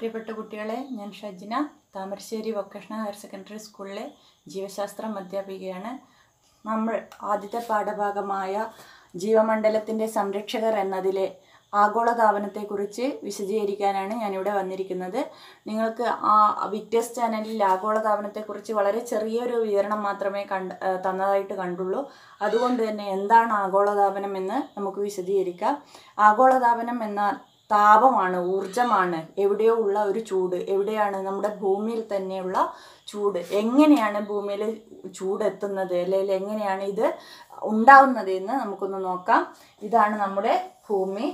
പ്രിയപ്പെട്ട കുട്ടികളെ ഞാൻ Shajna Thamarassery vocational higher secondary സ്കൂളിലെ ജീവശാസ്ത്രം അധ്യാപികയാണ് നമ്മൾ ആദ്യത്തെ പാഠഭാഗമായ ജീവമണ്ഡലത്തിൻ്റെ സംരക്ഷകർ എന്നതിലെ ആഗോളതാപനത്തെക്കുറിച്ച് വിശദീകരിക്കാനാണ് ഞാനിവിടെ വന്നിരിക്കുന്നത് നിങ്ങൾക്ക് ആ വിക്ടേഴ്സ് ചാനലിൽ ആഗോളതാപനത്തെക്കുറിച്ച് വളരെ ചെറിയൊരു വിവരണം മാത്രമേ കണ്ട് ആ, തന്നതായിട്ട് കണ്ടുള്ളൂ അതുകൊണ്ട് തന്നെ എന്താണ് ആഗോളതാപനം എന്ന് നമുക്ക് വിശദീകരിക്കാം ആഗോളതാപനം എന്നാൽ താപമാണ് ഊർജമാണ് എവിടെയോ ഉള്ള ഒരു ചൂട് എവിടെയാണ് നമ്മുടെ ഭൂമിയിൽ തന്നെയുള്ള ചൂട് എങ്ങനെയാണ് ഭൂമിയിൽ ചൂട് എത്തുന്നത് അല്ലെങ്കിൽ എങ്ങനെയാണ് ഇത് ഉണ്ടാവുന്നത് എന്ന് നമുക്കൊന്ന് നോക്കാം ഇതാണ് നമ്മുടെ ഭൂമി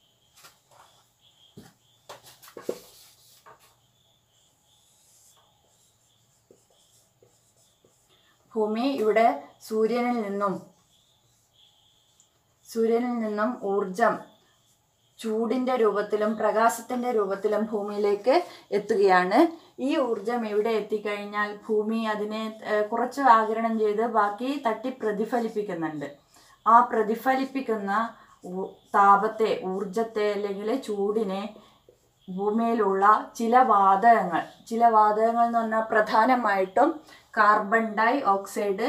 ഭൂമി ഇവിടെ സൂര്യനിൽ നിന്നും സൂര്യനിൽ നിന്നും ഊർജം ചൂടിൻ്റെ രൂപത്തിലും പ്രകാശത്തിൻ്റെ രൂപത്തിലും ഭൂമിയിലേക്ക് എത്തുകയാണ് ഈ ഊർജം ഇവിടെ എത്തിക്കഴിഞ്ഞാൽ ഭൂമി അതിനെ ഏഹ്, കുറച്ച് ആഗിരണം ചെയ്ത് ബാക്കി തട്ടി പ്രതിഫലിപ്പിക്കുന്നുണ്ട് ആ പ്രതിഫലിപ്പിക്കുന്ന ഊ- താപത്തെ ഊർജത്തെ അല്ലെങ്കിൽ ചൂടിനെ ഭൂമിയിലുള്ള ചില വാതകങ്ങൾ ചില വാതകങ്ങൾ എന്ന് പറഞ്ഞാൽ പ്രധാനമായിട്ടും carbon dioxide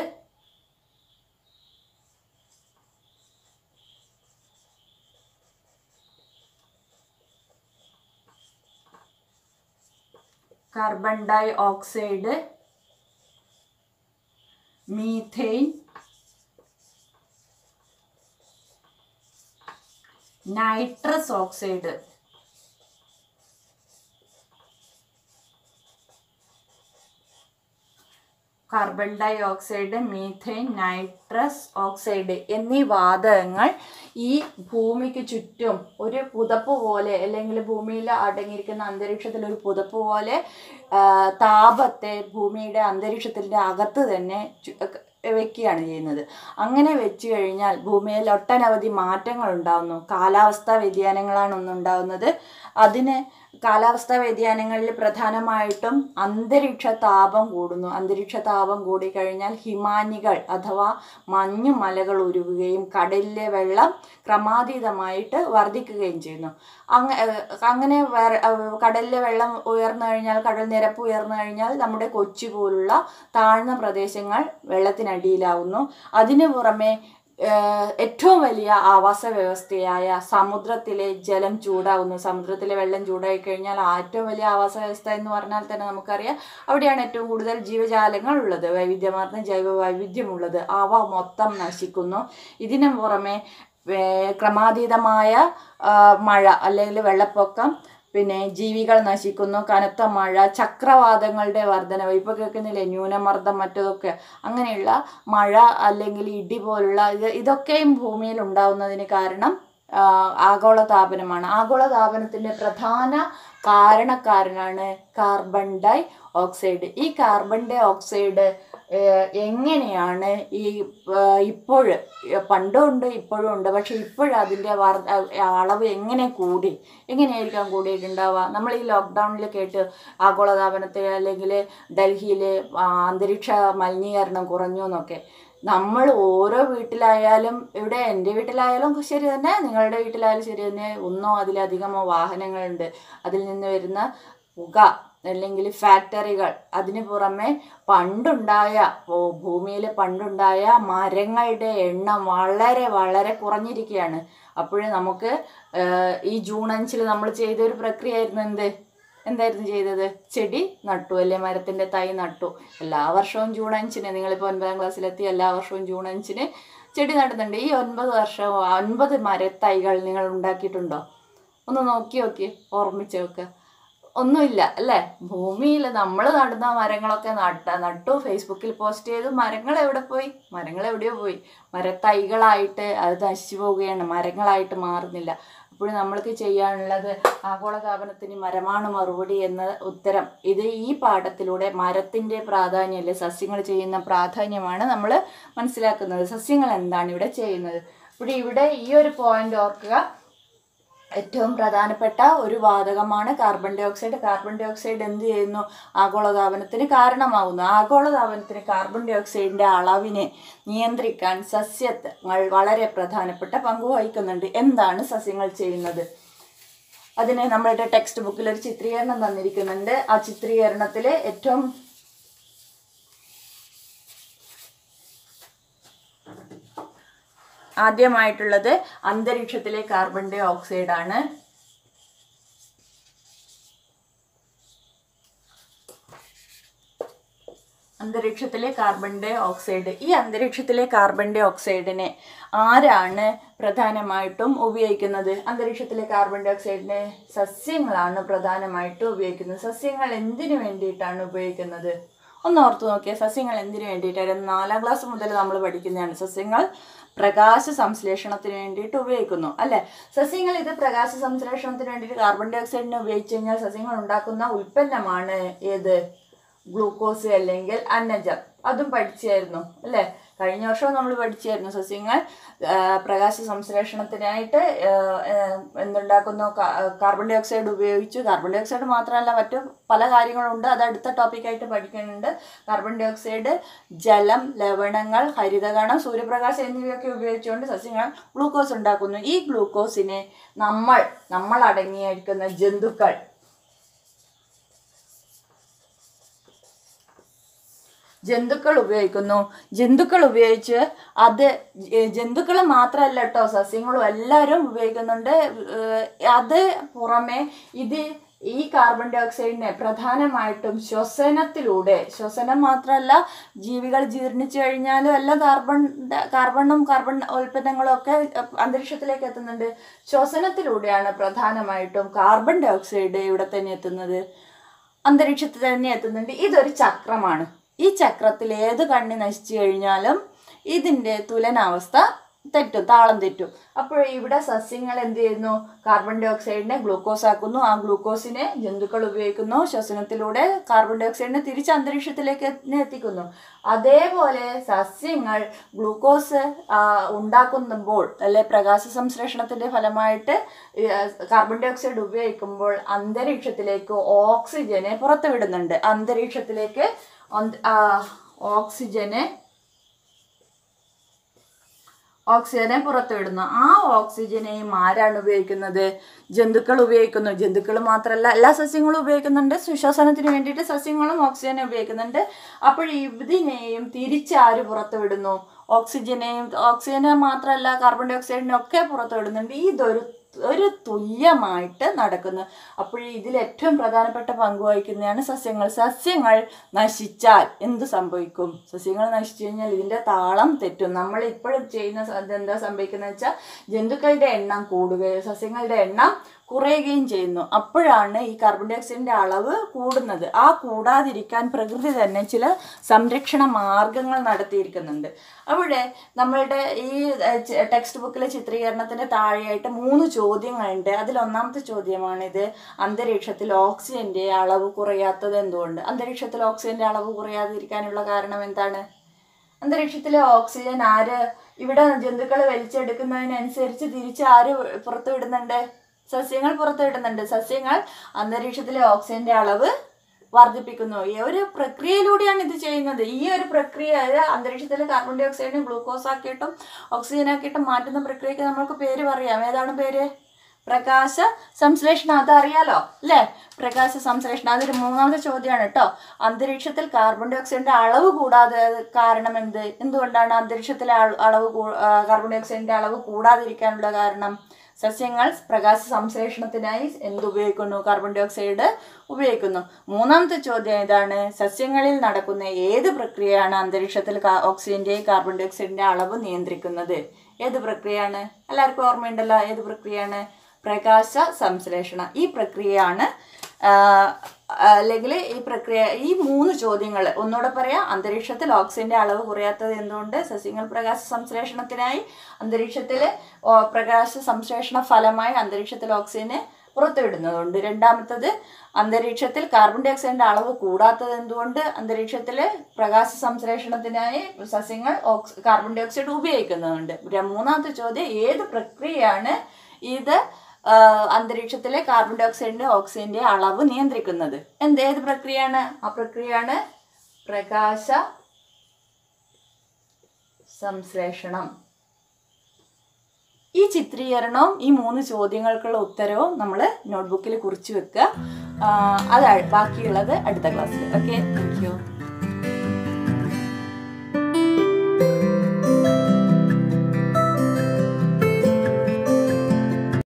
carbon dioxide methane nitrous oxide carbon dioxide methane nitrous oxide എന്നീ വാതകങ്ങൾ ഈ ഭൂമിക്ക് ചുറ്റും ഒരു പുതപ്പ് പോലെ അല്ലെങ്കിൽ ഭൂമിയിൽ അടങ്ങിയിരിക്കുന്ന അന്തരീക്ഷത്തിൽ ഒരു പുതപ്പ് പോലെ ആ, താപത്തെ ഭൂമിയുടെ അന്തരീക്ഷത്തിൻ്റെ അകത്ത് തന്നെ ചു- വെക്കുകയാണ് ചെയ്യുന്നത് അങ്ങനെ വെച്ച് കഴിഞ്ഞാൽ ഭൂമിയിൽ ഒട്ടനവധി മാറ്റങ്ങൾ ഉണ്ടാകുന്നു കാലാവസ്ഥാ വ്യതിയാനങ്ങളാണ് ഒന്നുണ്ടാകുന്നത് അതിന് കാലാവസ്ഥാ വ്യതിയാനങ്ങളിൽ പ്രധാനമായിട്ടും അന്തരീക്ഷ താപം കൂടുന്നു അന്തരീക്ഷ താപം കൂടിക്കഴിഞ്ഞാൽ ഹിമാനികൾ അഥവാ മഞ്ഞുമലകൾ ഉരുകുകയും കടലിലെ വെള്ളം ക്രമാതീതമായിട്ട് വർദ്ധിക്കുകയും ചെയ്യുന്നു അങ്ങ ഏഹ് അങ്ങനെ വേറെ ഏഹ് കടലിലെ വെള്ളം ഉയർന്നു കഴിഞ്ഞാൽ കടൽ നിരപ്പ് ഉയർന്നു കഴിഞ്ഞാൽ നമ്മുടെ കൊച്ചി പോലുള്ള താഴ്ന്ന പ്രദേശങ്ങൾ വെള്ളത്തിനടിയിലാവുന്നു അതിനു പുറമെ ഏഹ് ഏറ്റവും വലിയ ആവാസ വ്യവസ്ഥയായ സമുദ്രത്തിലെ ജലം ചൂടാവുന്നു സമുദ്രത്തിലെ വെള്ളം ചൂടായി കഴിഞ്ഞാൽ ആ ഏറ്റവും വലിയ ആവാസ വ്യവസ്ഥ എന്ന് പറഞ്ഞാൽ തന്നെ നമുക്കറിയാം അവിടെയാണ് ഏറ്റവും കൂടുതൽ ജീവജാലങ്ങൾ ഉള്ളത് വൈവിധ്യമാർന്ന ജൈവ വൈവിധ്യമുള്ളത് അവ മൊത്തം നശിക്കുന്നു ഇതിനു പുറമെ വേ- ക്രമാതീതമായ ആ, മഴ അല്ലെങ്കിൽ വെള്ളപ്പൊക്കം പിന്നെ ജീവികൾ നശിക്കുന്നു കനത്ത മഴ ചക്രവാതങ്ങളുടെ വർധനവ് ഇപ്പോൾ കേൾക്കുന്നില്ലേ ന്യൂനമർദ്ദം മറ്റതൊക്കെ അങ്ങനെയുള്ള മഴ അല്ലെങ്കിൽ ഇടി പോലുള്ള ഇത് ഇതൊക്കെയും ഭൂമിയിൽ ഉണ്ടാവുന്നതിന് കാരണം ആ, ആഗോളതാപനമാണ് ആഗോളതാപനത്തിൻ്റെ പ്രധാന കാരണക്കാരനാണ് കാർബൺ ഡൈ ഓക്സൈഡ് ഈ കാർബൺ ഡൈ ഓക്സൈഡ് ഏഹ്, എങ്ങനെയാണ് ഈ ഇപ്പോൾ പണ്ടും ഉണ്ട് ഇപ്പോഴും ഉണ്ട് പക്ഷെ ഇപ്പോഴും അതിൻ്റെ വർ അളവ് എങ്ങനെ കൂടി എങ്ങനെയായിരിക്കാം കൂടിയിട്ടുണ്ടാവുക നമ്മൾ ഈ ലോക്ക്ഡൗണിൽ കേട്ട് ആഗോളതാപനത്തിൽ അല്ലെങ്കിൽ ഡൽഹിയിൽ അന്തരീക്ഷ മലിനീകരണം കുറഞ്ഞു എന്നൊക്കെ നമ്മൾ ഓരോ വീട്ടിലായാലും ഇവിടെ എൻ്റെ വീട്ടിലായാലും ശരി തന്നെ നിങ്ങളുടെ വീട്ടിലായാലും ശരി തന്നെ ഒന്നോ അതിലധികമോ വാഹനങ്ങളുണ്ട് അതിൽ നിന്ന് വരുന്ന പുക അല്ലെങ്കിൽ ഫാക്ടറികൾ അതിന് പുറമെ പണ്ടുണ്ടായ ഭൂമിയിൽ പണ്ടുണ്ടായ മരങ്ങളുടെ എണ്ണം വളരെ വളരെ കുറഞ്ഞിരിക്കുകയാണ് അപ്പോഴും നമുക്ക് ഏഹ്, ഈ ജൂൺ അഞ്ചിൽ നമ്മൾ ചെയ്ത ഒരു പ്രക്രിയ ആയിരുന്നു എന്ത് എന്തായിരുന്നു ചെയ്തത് ചെടി നട്ടു അല്ലെ മരത്തിൻ്റെ തൈ നട്ടു എല്ലാ വർഷവും ജൂൺ അഞ്ചിന് നിങ്ങളിപ്പോൾ ഒൻപതാം ക്ലാസ്സിലെത്തി എല്ലാ വർഷവും ജൂൺ അഞ്ചിന് ചെടി നടുന്നുണ്ട് ഈ ഒൻപത് വർഷം ഒൻപത് മരത്തൈകൾ നിങ്ങൾ ഉണ്ടാക്കിയിട്ടുണ്ടോ ഒന്ന് നോക്കി നോക്കി ഓർമ്മിച്ച് നോക്കുക ഒന്നുമില്ല അല്ലേ ഭൂമിയിൽ നമ്മൾ നടുന്ന മരങ്ങളൊക്കെ നട്ട നട്ടു ഫേസ്ബുക്കിൽ പോസ്റ്റ് ചെയ്തു മരങ്ങൾ എവിടെ പോയി മരങ്ങൾ എവിടെയോ പോയി മരത്തൈകളായിട്ട് അത് നശിച്ചു പോവുകയാണ് മരങ്ങളായിട്ട് മാറുന്നില്ല അപ്പോൾ നമ്മൾക്ക് ചെയ്യാനുള്ളത് ആഗോളതാപനത്തിന് മരമാണ് മറുപടി എന്ന ഉത്തരം ഇത് ഈ പാഠത്തിലൂടെ മരത്തിൻ്റെ പ്രാധാന്യമല്ലേ സസ്യങ്ങൾ ചെയ്യുന്ന പ്രാധാന്യമാണ് നമ്മൾ മനസ്സിലാക്കുന്നത് സസ്യങ്ങൾ എന്താണ് ഇവിടെ ചെയ്യുന്നത് അപ്പോൾ ഇവിടെ ഈ ഒരു പോയിന്റ് ഓർക്കുക ഏറ്റവും പ്രധാനപ്പെട്ട ഒരു വാതകമാണ് carbon dioxide carbon dioxide എന്ത് ചെയ്യുന്നു ആഗോളതാപനത്തിന് കാരണമാകുന്നു ആഗോളതാപനത്തിന് കാർബൺ ഡൈ ഓക്സൈഡിൻ്റെ അളവിനെ നിയന്ത്രിക്കാൻ സസ്യങ്ങൾ വളരെ പ്രധാനപ്പെട്ട പങ്ക് വഹിക്കുന്നുണ്ട് എന്താണ് സസ്യങ്ങൾ ചെയ്യുന്നത് അതിന് നമ്മളുടെ ടെക്സ്റ്റ് ബുക്കിൽ ഒരു ചിത്രീകരണം തന്നിരിക്കുന്നുണ്ട് ആ ചിത്രീകരണത്തിൽ ഏറ്റവും ആദ്യമായിട്ടുള്ളത് അന്തരീക്ഷത്തിലെ കാർബൺ ഡൈ ഓക്സൈഡ് ആണ് അന്തരീക്ഷത്തിലെ കാർബൺ ഡൈ ഓക്സൈഡ് ഈ അന്തരീക്ഷത്തിലെ കാർബൺ ഡൈ ഓക്സൈഡിനെ ആരാണ് പ്രധാനമായിട്ടും ഉപയോഗിക്കുന്നത് അന്തരീക്ഷത്തിലെ കാർബൺ ഡൈ ഓക്സൈഡിനെ സസ്യങ്ങളാണ് പ്രധാനമായിട്ടും ഉപയോഗിക്കുന്നത് സസ്യങ്ങൾ എന്തിനു വേണ്ടിയിട്ടാണ് ഉപയോഗിക്കുന്നത് ഒന്ന് ഓർത്ത് നോക്കിയാൽ സസ്യങ്ങൾ എന്തിനു വേണ്ടിയിട്ടായിരുന്നു നാലാം ക്ലാസ് മുതൽ നമ്മൾ പഠിക്കുന്നതാണ് സസ്യങ്ങൾ പ്രകാശ സംശ്ലേഷണത്തിന് വേണ്ടിയിട്ട് ഉപയോഗിക്കുന്നു അല്ലെ സസ്യങ്ങൾ ഇത് പ്രകാശ സംശ്ലേഷണത്തിന് വേണ്ടിയിട്ട് കാർബൺ ഡൈ ഓക്സൈഡിനെ ഉപയോഗിച്ച് കഴിഞ്ഞാൽ സസ്യങ്ങൾ ഉണ്ടാക്കുന്ന ഉൽപ്പന്നമാണ് ഏത് ഗ്ലൂക്കോസ് അല്ലെങ്കിൽ അന്നജം അതും പഠിച്ചായിരുന്നു അല്ലേ കഴിഞ്ഞ വർഷവും നമ്മൾ പഠിച്ചായിരുന്നു സസ്യങ്ങൾ ആ, പ്രകാശ സംശ്ലേഷണത്തിനായിട്ട് ആ, ആ, എന്തുണ്ടാക്കുന്നു കാ- കാർബൺ ഡൈ ഓക്സൈഡ് ഉപയോഗിച്ചു കാർബൺ ഡൈ ഓക്സൈഡ് മാത്രമല്ല മറ്റു പല കാര്യങ്ങളുണ്ട് അത് അടുത്ത ടോപ്പിക്കായിട്ട് പഠിക്കുന്നുണ്ട് കാർബൺ ഡൈ ഓക്സൈഡ് ജലം ലവണങ്ങൾ ഹരിതകണം സൂര്യപ്രകാശം എന്നിവയൊക്കെ ഉപയോഗിച്ചുകൊണ്ട് സസ്യങ്ങൾ ഗ്ലൂക്കോസ് ഉണ്ടാക്കുന്നു ഈ ഗ്ലൂക്കോസിനെ നമ്മൾ നമ്മൾ അടങ്ങിയിരിക്കുന്ന ജന്തുക്കൾ ജന്തുക്കൾ ഉപയോഗിക്കുന്നു ജന്തുക്കൾ ഉപയോഗിച്ച് അത് ജന്തുക്കൾ മാത്രമല്ല കേട്ടോ സസ്യങ്ങളും എല്ലാവരും ഉപയോഗിക്കുന്നുണ്ട് ഏഹ് അത് പുറമെ ഇത് ഈ കാർബൺ ഡൈ ഓക്സൈഡിനെ പ്രധാനമായിട്ടും ശ്വസനത്തിലൂടെ ശ്വസനം മാത്രമല്ല ജീവികൾ ജീർണിച്ചു കഴിഞ്ഞാലും എല്ലാം കാർബൺ ഡ- കാർബണും കാർബൺ ഉൽപ്പന്നങ്ങളും ഒക്കെ അന്തരീക്ഷത്തിലേക്ക് എത്തുന്നുണ്ട് ശ്വസനത്തിലൂടെയാണ് പ്രധാനമായിട്ടും കാർബൺ ഡൈ ഓക്സൈഡ് ഇവിടെ തന്നെ എത്തുന്നത് അന്തരീക്ഷത്തിൽ തന്നെ എത്തുന്നുണ്ട് ഇതൊരു ചക്രമാണ് ഈ ചക്രത്തിൽ ഏത് കണ്ണി നശിച്ചു കഴിഞ്ഞാലും ഇതിൻ്റെ തുലനാവസ്ഥ തെറ്റും താളം തെറ്റും അപ്പോൾ ഇവിടെ സസ്യങ്ങൾ എന്ത് ചെയ്യുന്നു കാർബൺ ഡൈ ഓക്സൈഡിനെ ഗ്ലൂക്കോസ് ആക്കുന്നു ആ ഗ്ലൂക്കോസിനെ ജന്തുക്കൾ ഉപയോഗിക്കുന്നു ശ്വസനത്തിലൂടെ കാർബൺ ഡൈ ഓക്സൈഡിനെ തിരിച്ച് അന്തരീക്ഷത്തിലേക്ക് തന്നെ എത്തിക്കുന്നു അതേപോലെ സസ്യങ്ങൾ ഗ്ലൂക്കോസ് ആ, ഉണ്ടാക്കുമ്പോൾ അല്ലെ പ്രകാശ സംശ്ലേഷണത്തിന്റെ ഫലമായിട്ട് ഈ, ആ, കാർബൺ ഡൈ ഓക്സൈഡ് ഉപയോഗിക്കുമ്പോൾ അന്തരീക്ഷത്തിലേക്ക് ഓക്സിജനെ പുറത്തുവിടുന്നുണ്ട് അന്തരീക്ഷത്തിലേക്ക് അന്ത- ആ, ഓക്സിജനെ ഓക്സിജനെ പുറത്തുവിടുന്നു ആ ഓക്സിജനെയും ആരാണ് ഉപയോഗിക്കുന്നത് ജന്തുക്കൾ ഉപയോഗിക്കുന്നു ജന്തുക്കൾ മാത്രമല്ല എല്ലാ സസ്യങ്ങളും ഉപയോഗിക്കുന്നുണ്ട് സുശ്വസനത്തിന് വേണ്ടിയിട്ട് സസ്യങ്ങളും ഓക്സിജനെ ഉപയോഗിക്കുന്നുണ്ട് അപ്പോൾ ഇതിനെയും തിരിച്ചാര് പുറത്തുവിടുന്നു ഓക്സിജനെയും ഓക്സിജനെ മാത്രമല്ല കാർബൺ ഡൈ ഓക്സൈഡിനെ ഒക്കെ പുറത്തുവിടുന്നുണ്ട് ഇതൊരു ഒരു തുല്യമായിട്ട് നടക്കുന്നു അപ്പോൾ ഇതിൽ ഏറ്റവും പ്രധാനപ്പെട്ട പങ്ക് വഹിക്കുന്നതാണ് സസ്യങ്ങൾ സസ്യങ്ങൾ നശിച്ചാൽ എന്ത് സംഭവിക്കും സസ്യങ്ങൾ നശിച്ചു കഴിഞ്ഞാൽ ഇതിൻ്റെ താളം തെറ്റും നമ്മൾ ഇപ്പോഴും ചെയ്യുന്ന സ- എന്താ സംഭവിക്കുന്നത് വെച്ചാൽ ജന്തുക്കളുടെ എണ്ണം കൂടുകയും സസ്യങ്ങളുടെ എണ്ണം കുറയുകയും ചെയ്യുന്നു അപ്പോഴാണ് ഈ കാർബൺ ഡൈ ഓക്സൈഡിൻ്റെ അളവ് കൂടുന്നത് ആ കൂടാതിരിക്കാൻ പ്രകൃതി തന്നെ ചില സംരക്ഷണ മാർഗങ്ങൾ നടത്തിയിരിക്കുന്നുണ്ട് അവിടെ നമ്മളുടെ ഈ ടെക്സ്റ്റ് ബുക്കിലെ ചിത്രീകരണത്തിന്റെ താഴെയായിട്ട് മൂന്ന് ചോദ്യങ്ങളുണ്ട് അതിൽ ഒന്നാമത്തെ ചോദ്യമാണിത് അന്തരീക്ഷത്തിൽ ഓക്സിജന്റെ അളവ് കുറയാത്തത് എന്തുകൊണ്ട് അന്തരീക്ഷത്തിൽ ഓക്സിജന്റെ അളവ് കുറയാതിരിക്കാനുള്ള കാരണം എന്താണ് അന്തരീക്ഷത്തിലെ ഓക്സിജൻ ആര് ഇവിടെ ജന്തുക്കൾ വലിച്ചെടുക്കുന്നതിനനുസരിച്ച് തിരിച്ച് ആര് പുറത്തു വിടുന്നുണ്ട് സസ്യങ്ങൾ പുറത്തു വിടുന്നുണ്ട് സസ്യങ്ങൾ അന്തരീക്ഷത്തിലെ ഓക്സിജന്റെ അളവ് വർദ്ധിപ്പിക്കുന്നു ഈ ഒരു പ്രക്രിയയിലൂടെയാണ് ഇത് ചെയ്യുന്നത് ഈ ഒരു പ്രക്രിയ അതായത് അന്തരീക്ഷത്തിലെ കാർബൺ ഡൈ ഓക്സൈഡിനെ ഗ്ലൂക്കോസ് ആക്കിയിട്ടും ഓക്സിജൻ ആക്കിയിട്ടും മാറ്റുന്ന പ്രക്രിയക്ക് നമ്മൾക്ക് പേര് പറയാം ഏതാണ് പേര് പ്രകാശ സംശ്ലേഷണം അതറിയാലോ അല്ലേ പ്രകാശ സംശ്ലേഷണം അതൊരു മൂന്നാമത്തെ ചോദ്യമാണ് കേട്ടോ അന്തരീക്ഷത്തിൽ കാർബൺ ഡൈ ഓക്സൈഡിന്റെ അളവ് കൂടാതെ കാരണം എന്ത് എന്തുകൊണ്ടാണ് അന്തരീക്ഷത്തിലെ അള- അളവ് കൂ- ആ, കാർബൺ ഡൈ ഓക്സൈഡിന്റെ അളവ് കൂടാതിരിക്കാനുള്ള കാരണം സസ്യങ്ങൾ പ്രകാശ സംശ്ലേഷണത്തിനായി എന്ത് ഉപയോഗിക്കുന്നു കാർബൺ ഡൈ ഓക്സൈഡ് ഉപയോഗിക്കുന്നു മൂന്നാമത്തെ ചോദ്യം ഇതാണ് സസ്യങ്ങളിൽ നടക്കുന്ന ഏത് പ്രക്രിയയാണ് അന്തരീക്ഷത്തിൽ കാ- ഓക്സിജന്റെയും കാർബൺ ഡൈ ഓക്സൈഡിന്റെ അളവ് നിയന്ത്രിക്കുന്നത് ഏത് പ്രക്രിയയാണ് എല്ലാവർക്കും ഓർമ്മയുണ്ടല്ലോ ഏത് പ്രക്രിയയാണ് പ്രകാശ സംശ്ലേഷണം ഈ പ്രക്രിയയാണ് ആ, അല്ലെങ്കിൽ ഈ പ്രക്രിയ ഈ മൂന്ന് ചോദ്യങ്ങൾ ഒന്നുകൂടെ പറയാം അന്തരീക്ഷത്തിൽ ഓക്സിജന്റെ അളവ് കുറയാത്തത് എന്തുകൊണ്ട് സസ്യങ്ങൾ പ്രകാശ സംശ്ലേഷണത്തിനായി അന്തരീക്ഷത്തിൽ പ്രകാശ സംശ്ലേഷണ ഫലമായി അന്തരീക്ഷത്തിൽ ഓക്സിജനെ പുറത്തുവിടുന്നതുകൊണ്ട് രണ്ടാമത്തത് അന്തരീക്ഷത്തിൽ കാർബൺ ഡൈ ഓക്സൈഡിന്റെ അളവ് കൂടാത്തത് എന്തുകൊണ്ട് അന്തരീക്ഷത്തിൽ പ്രകാശ സംശ്ലേഷണത്തിനായി സസ്യങ്ങൾ ഓക്സ് കാർബൺ ഡൈ ഓക്സൈഡ് ഉപയോഗിക്കുന്നതുകൊണ്ട് ര- മൂന്നാമത്തെ ചോദ്യം ഏത് പ്രക്രിയയാണ് ഇത് ആ, അന്തരീക്ഷത്തിലെ കാർബൺ ഡൈ ഓക്സൈഡിന്റെ ഓക്സിജന്റെ അളവ് നിയന്ത്രിക്കുന്നത് എന്ത് ഏത് പ്രക്രിയയാണ് ആ പ്രക്രിയയാണ് പ്രകാശ സംശ്ലേഷണം ഈ ചിത്രീകരണവും ഈ മൂന്ന് ചോദ്യങ്ങൾക്കുള്ള ഉത്തരവും നമ്മൾ നോട്ട്ബുക്കിൽ കുറിച്ച് വെക്കുക ആ, അത് ബാക്കിയുള്ളത് അടുത്ത ക്ലാസ്സിൽ ഓക്കെ താങ്ക് യു